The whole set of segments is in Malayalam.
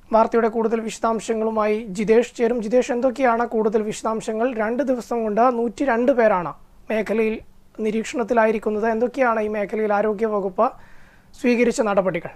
വാർത്തയുടെ കൂടുതൽ വിശദാംശങ്ങളുമായി ജിതേഷ് ചേരും ജിതേഷ് എന്തൊക്കെയാണ് കൂടുതൽ വിശദാംശങ്ങൾ രണ്ട് ദിവസം കൊണ്ട് നൂറ്റി രണ്ട് പേരാണ് മേഖലയിൽ നിരീക്ഷണത്തിലായിരിക്കുന്നത് എന്തൊക്കെയാണ് ഈ മേഖലയിൽ ആരോഗ്യവകുപ്പ് സ്വീകരിച്ച നടപടികൾ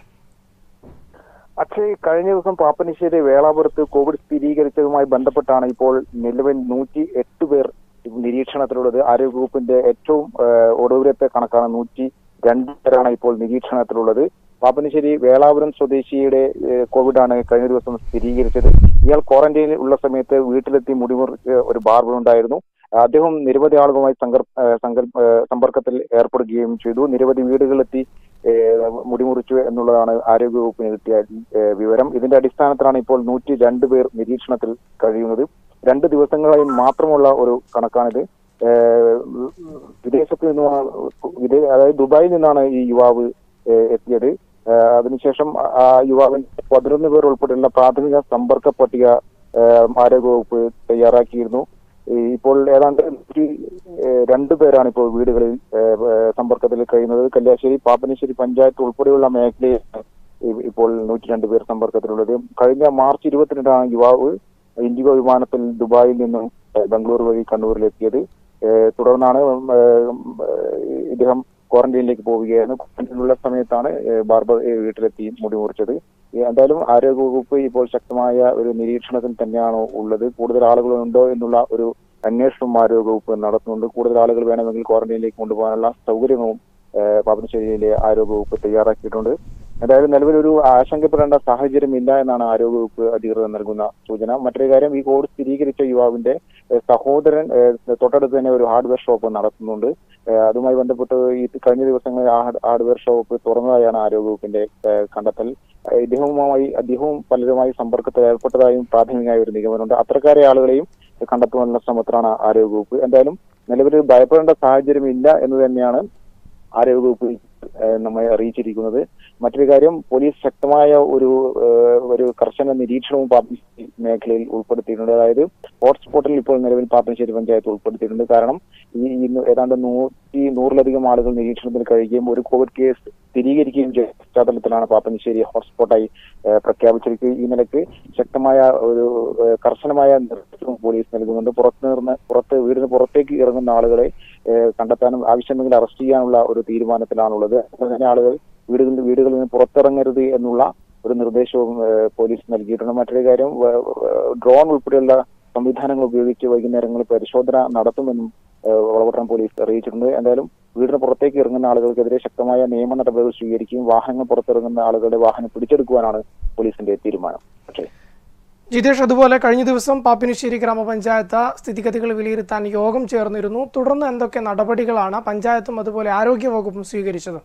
അക്ഷയ് കഴിഞ്ഞ ദിവസം പാപ്പനശ്ശേരി വേളാപുരത്ത് കോവിഡ് സ്ഥിരീകരിച്ചതുമായി ബന്ധപ്പെട്ടാണ് ഇപ്പോൾ നിലവിൽ നൂറ്റി എട്ട് പേർ നിരീക്ഷണത്തിലുള്ളത് ആരോഗ്യവകുപ്പിന്റെ ഏറ്റവും ഏഹ്, ഒടുവിലത്തെ കണക്കാണ് നൂറ്റി രണ്ട് പേരാണ് ഇപ്പോൾ നിരീക്ഷണത്തിലുള്ളത് പാപ്പനശ്ശേരി വേളാപുരം സ്വദേശിയുടെ ഏഹ്, കോവിഡാണ് കഴിഞ്ഞ ദിവസം സ്ഥിരീകരിച്ചത് ഇയാൾ ക്വാറന്റൈനിൽ ഉള്ള സമയത്ത് വീട്ടിലെത്തി മുടിമുറിച്ച് ഒരു ബാർബർ ഉണ്ടായിരുന്നു അദ്ദേഹം നിരവധി ആളുകളുമായി സങ്കർ ഏഹ്, സങ്കൽ ഏഹ്, സമ്പർക്കത്തിൽ ഏർപ്പെടുകയും ചെയ്തു നിരവധി വീടുകളിലെത്തി ഏഹ്, മുടിമുറിച്ചു എന്നുള്ളതാണ് ആരോഗ്യവകുപ്പിന് കിട്ടിയ ഏഹ്, വിവരം ഇതിന്റെ അടിസ്ഥാനത്തിലാണ് ഇപ്പോൾ നൂറ്റി രണ്ട് പേർ നിരീക്ഷണത്തിൽ കഴിയുന്നത് രണ്ട് ദിവസങ്ങളായി മാത്രമുള്ള ഒരു കണക്കാണിത് ഏഹ്, വിദേശത്ത് നിന്നുമാണ് വിദേ- അതായത് ദുബായിൽ നിന്നാണ് ഈ യുവാവ് ഏഹ്, എത്തിയത് ഏഹ്, അതിനുശേഷം ആ യുവാവിന് പതിനൊന്ന് പേർ ഉൾപ്പെടെയുള്ള പ്രാഥമിക സമ്പർക്ക പട്ടിക ഏഹ്, ആരോഗ്യവകുപ്പ് തയ്യാറാക്കിയിരുന്നു ഈ ഇപ്പോൾ ഏതാണ്ട് നൂറ്റി ഏഹ്, രണ്ട് പേരാണ് ഇപ്പോൾ വീടുകളിൽ ഏഹ്, ഏഹ്, സമ്പർക്കത്തിൽ കഴിയുന്നത് കല്യാശ്ശേരി പാപ്പനശ്ശേരി പഞ്ചായത്ത് ഉൾപ്പെടെയുള്ള മേഖലയിൽ ഇ- ഇപ്പോൾ നൂറ്റി രണ്ട് പേർ സമ്പർക്കത്തിലുള്ളത് കഴിഞ്ഞ മാർച്ച് ഇരുപത്തിരണ്ടാണ് യുവാവ് ഇൻഡിഗോ വിമാനത്തിൽ ദുബായിൽ നിന്നും ഏഹ്, ബംഗളൂരു വഴി കണ്ണൂരിലെത്തിയത് ഏഹ്, തുടർന്നാണ് ഉം, ഏഹ്, ഏഹ്, ഇദ്ദേഹം ക്വാറന്റൈനിലേക്ക് പോവുകയായിരുന്നു ക്വാറന്റൈനിലുള്ള സമയത്താണ് ഏഹ്, ബാർബർ ഏഹ്, വീട്ടിലെത്തി മുടി മുറിച്ചത് ഏഹ്, എന്തായാലും ആരോഗ്യവകുപ്പ് ഇപ്പോൾ ശക്തമായ ഒരു നിരീക്ഷണത്തിൽ തന്നെയാണ് ഉള്ളത് കൂടുതൽ ആളുകളുണ്ടോ എന്നുള്ള ഒരു അന്വേഷണം ആരോഗ്യവകുപ്പ് നടത്തുന്നുണ്ട് കൂടുതൽ ആളുകൾ വേണമെങ്കിൽ ക്വാറന്റൈനിലേക്ക് കൊണ്ടുപോകാനുള്ള സൗകര്യവും ഏഹ്, പാപ്പനശ്ശേരിയിലെ ആരോഗ്യവകുപ്പ് തയ്യാറാക്കിയിട്ടുണ്ട് എന്തായാലും നിലവിലൊരു ആശങ്കപ്പെടേണ്ട സാഹചര്യമില്ല എന്നാണ് ആരോഗ്യവകുപ്പ് അധികൃതർ നൽകുന്ന സൂചന മറ്റൊരു കാര്യം ഈ കോവിഡ് സ്ഥിരീകരിച്ച യുവാവിന്റെ ഏഹ്, സഹോദരൻ ഏഹ്, തൊട്ടടുത്ത് തന്നെ ഒരു ഹാർഡ്വെയർ ഷോപ്പ് നടത്തുന്നുണ്ട് ഏഹ്, അതുമായി ബന്ധപ്പെട്ട് ഈ കഴിഞ്ഞ ദിവസങ്ങളിൽ ആ ഹാർഡ്- ഹാർഡ്വെയർ ഷോപ്പ് തുറന്നതായാണ് ആരോഗ്യവകുപ്പിന്റെ ഏഹ്, കണ്ടെത്തൽ ഏഹ്, ഇദ്ദേഹവുമായി അദ്ദേഹവും പലരുമായി സമ്പർക്കത്തിൽ ഏർപ്പെട്ടതായും പ്രാഥമികമായ ഒരു നിഗമനമുണ്ട് അത്തരക്കാരെ ആളുകളെയും കണ്ടെത്തുവാനുള്ള ശ്രമത്തിലാണ് ആരോഗ്യവകുപ്പ് എന്തായാലും നിലവിൽ ഭയപ്പെടേണ്ട സാഹചര്യമില്ല എന്ന് തന്നെയാണ് ആരോഗ്യവകുപ്പ് ഏഹ്, നമ്മെ അറിയിച്ചിരിക്കുന്നത് മറ്റൊരു കാര്യം പോലീസ് ശക്തമായ ഒരു ഏഹ്, ഒരു കർശന നിരീക്ഷണവും പാപ്പനശ്ശേരി മേഖലയിൽ ഉൾപ്പെടുത്തിയിട്ടുണ്ട് അതായത് ഹോട്ട്സ്പോട്ടിൽ ഇപ്പോൾ നിലവിൽ പാപ്പനശ്ശേരി പഞ്ചായത്ത് ഉൾപ്പെടുത്തിയിട്ടുണ്ട് കാരണം ഈ ഇന്ന് ഏതാണ്ട് നൂറ്റി നൂറിലധികം ആളുകൾ നിരീക്ഷണത്തിൽ കഴിയുകയും ഒരു കോവിഡ് കേസ് സ്ഥിരീകരിക്കുകയും ചെയ്ത പശ്ചാത്തലത്തിലാണ് പാപ്പനശ്ശേരി ഹോട്ട്സ്പോട്ടായി ഏഹ്, പ്രഖ്യാപിച്ചിരിക്കുന്നത് ഈ നിലയ്ക്ക് ശക്തമായ ഒരു ഏഹ്, കർശനമായ നിർദ്ദേശവും പോലീസ് നൽകുന്നുണ്ട് പുറത്ത് നിന്ന് പുറത്ത് വീടിന് പുറത്തേക്ക് ഇറങ്ങുന്ന ആളുകളെ ഏഹ്, കണ്ടെത്താനും ആവശ്യമെങ്കിൽ അറസ്റ്റ് ചെയ്യാനുള്ള ഒരു തീരുമാനത്തിലാണുള്ളത് അതുപോലെ തന്നെ ആളുകൾ വീടുകളിൽ വീടുകളിൽ നിന്ന് പുറത്തിറങ്ങരുത് എന്നുള്ള ഒരു നിർദ്ദേശവും ഏഹ്, പോലീസ് നൽകിയിട്ടുണ്ട് മറ്റൊരു കാര്യം വ- വ- ഡ്രോൺ ഉൾപ്പെടെയുള്ള സംവിധാനങ്ങൾ ഉപയോഗിച്ച് വൈകുന്നേരങ്ങളിൽ പരിശോധന നടത്തുമെന്നും ഏഹ്, വളപട്ടണം പോലീസ് അറിയിച്ചിട്ടുണ്ട് എന്തായാലും വീടിന് പുറത്തേക്ക് ഇറങ്ങുന്ന ആളുകൾക്കെതിരെ ശക്തമായ നിയമ നടപടികൾ സ്വീകരിക്കുകയും വാഹനങ്ങൾ പുറത്തിറങ്ങുന്ന ആളുകളുടെ വാഹനം പിടിച്ചെടുക്കുവാനാണ് പോലീസിന്റെ തീരുമാനം പക്ഷേ ജിതേഷ് അതുപോലെ കഴിഞ്ഞ ദിവസം പാപ്പിനിശ്ശേരി ഗ്രാമപഞ്ചായത്ത് സ്ഥിതിഗതികൾ വിലയിരുത്താൻ യോഗം ചേർന്നിരുന്നു തുടർന്ന് എന്തൊക്കെ നടപടികളാണ് പഞ്ചായത്തും അതുപോലെ ആരോഗ്യവകുപ്പും സ്വീകരിച്ചത്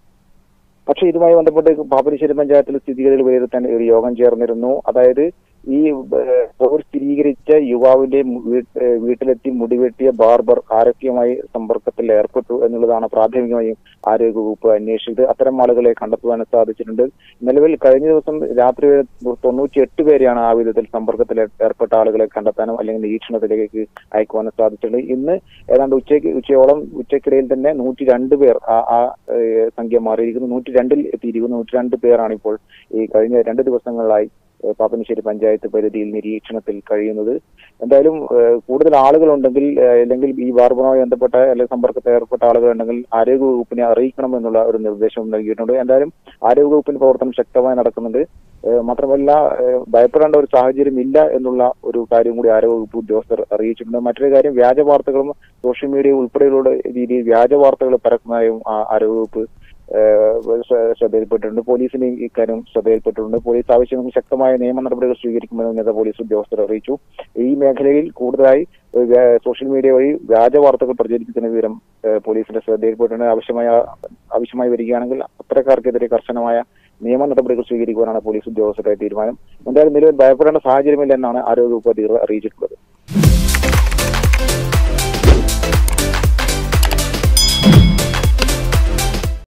പക്ഷേ ഇതുമായി ബന്ധപ്പെട്ട് പാപ്പനശ്ശേരി പഞ്ചായത്തിൽ സ്ഥിതിഗതികൾ വിലയിരുത്താൻ ഒരു യോഗം ചേർന്നിരുന്നു അതായത് ഈ ഏഹ്, കോവിഡ് സ്ഥിരീകരിച്ച യുവാവിന്റെ മു- വീ- ഏഹ്, വീട്ടിലെത്തി മുടിവെട്ടിയ ബാർബർ ആരോഗ്യമായി സമ്പർക്കത്തിൽ ഏർപ്പെട്ടു എന്നുള്ളതാണ് പ്രാഥമികമായും ആരോഗ്യവകുപ്പ് അന്വേഷിച്ചത് അത്തരം ആളുകളെ കണ്ടെത്തുവാൻ സാധിച്ചിട്ടുണ്ട് നിലവിൽ കഴിഞ്ഞ ദിവസം രാത്രി വരെ തൊണ്ണൂറ്റി എട്ട് പേരെയാണ് ആ വിധത്തിൽ സമ്പർക്കത്തിൽ ഏർ- ഏർപ്പെട്ട ആളുകളെ കണ്ടെത്താനും അല്ലെങ്കിൽ നിരീക്ഷണത്തിലേക്ക് അയക്കുവാനും സാധിച്ചിട്ടുണ്ട് ഇന്ന് ഏതാണ്ട് ഉച്ചയ്ക്ക് ഉച്ചയോളം ഉച്ചക്കിടയിൽ തന്നെ നൂറ്റി രണ്ട് പേർ ആ ആ ഏഹ്, സംഖ്യ മാറിയിരിക്കുന്നു നൂറ്റി രണ്ടിൽ എത്തിയിരിക്കുന്നു നൂറ്റി രണ്ട് പേരാണ് ഇപ്പോൾ ഈ കഴിഞ്ഞ രണ്ട് ദിവസങ്ങളിലായി ഏഹ്, പാപ്പനശ്ശേരി പഞ്ചായത്ത് പരിധിയിൽ നിരീക്ഷണത്തിൽ കഴിയുന്നത് എന്തായാലും ഏഹ്, കൂടുതൽ ആളുകളുണ്ടെങ്കിൽ ഏഹ്, അല്ലെങ്കിൽ ഈ ബാർബറുമായി ബന്ധപ്പെട്ട അല്ലെങ്കിൽ സമ്പർക്കത്തിൽ ഏർപ്പെട്ട ആളുകളുണ്ടെങ്കിൽ ആരോഗ്യവകുപ്പിനെ അറിയിക്കണമെന്നുള്ള ഒരു നിർദ്ദേശവും നൽകിയിട്ടുണ്ട് എന്തായാലും ആരോഗ്യവകുപ്പിന്റെ പ്രവർത്തനം ശക്തമായി നടക്കുന്നുണ്ട് ഏഹ്, മാത്രമല്ല ഏഹ്, ഭയപ്പെടേണ്ട ഒരു സാഹചര്യം ഇല്ല എന്നുള്ള ഒരു കാര്യം കൂടി ആരോഗ്യവകുപ്പ് ഉദ്യോഗസ്ഥർ അറിയിച്ചിട്ടുണ്ട് മറ്റൊരു കാര്യം വ്യാജ വാർത്തകളും സോഷ്യൽ മീഡിയ ഉൾപ്പെടെയുള്ള രീതിയിൽ വ്യാജ വാർത്തകൾ പരക്കുന്നതായും ആ- ആരോഗ്യവകുപ്പ് ഏഹ്, ശ്ര- ശ്രദ്ധയിൽപ്പെട്ടിട്ടുണ്ട് പോലീസിന് ഇക്കാര്യം ശ്രദ്ധയിൽപ്പെട്ടിട്ടുണ്ട് പോലീസ് ആവശ്യമെങ്കിൽ ശക്തമായ നിയമ നടപടികൾ സ്വീകരിക്കുമെന്ന് ഉന്നത പോലീസ് ഉദ്യോഗസ്ഥർ അറിയിച്ചു ഈ മേഖലയിൽ കൂടുതലായി ഏഹ്, വ്യ- സോഷ്യൽ മീഡിയ വഴി വ്യാജ വാർത്തകൾ പ്രചരിപ്പിക്കുന്ന വിവരം ഏഹ്, പോലീസിന്റെ ശ്രദ്ധയിൽപ്പെട്ടിട്ടുണ്ട് ആവശ്യമായ ആവശ്യമായി വരികയാണെങ്കിൽ അത്തരക്കാർക്കെതിരെ കർശനമായ നിയമ നടപടികൾ സ്വീകരിക്കുവാനാണ് പോലീസ് ഉദ്യോഗസ്ഥരുടെ തീരുമാനം എന്തായാലും നിലവിൽ ഭയപ്പെടേണ്ട സാഹചര്യമില്ല എന്നാണ് ആരോഗ്യവകുപ്പ് അധികൃതർ അറിയിച്ചിട്ടുള്ളത്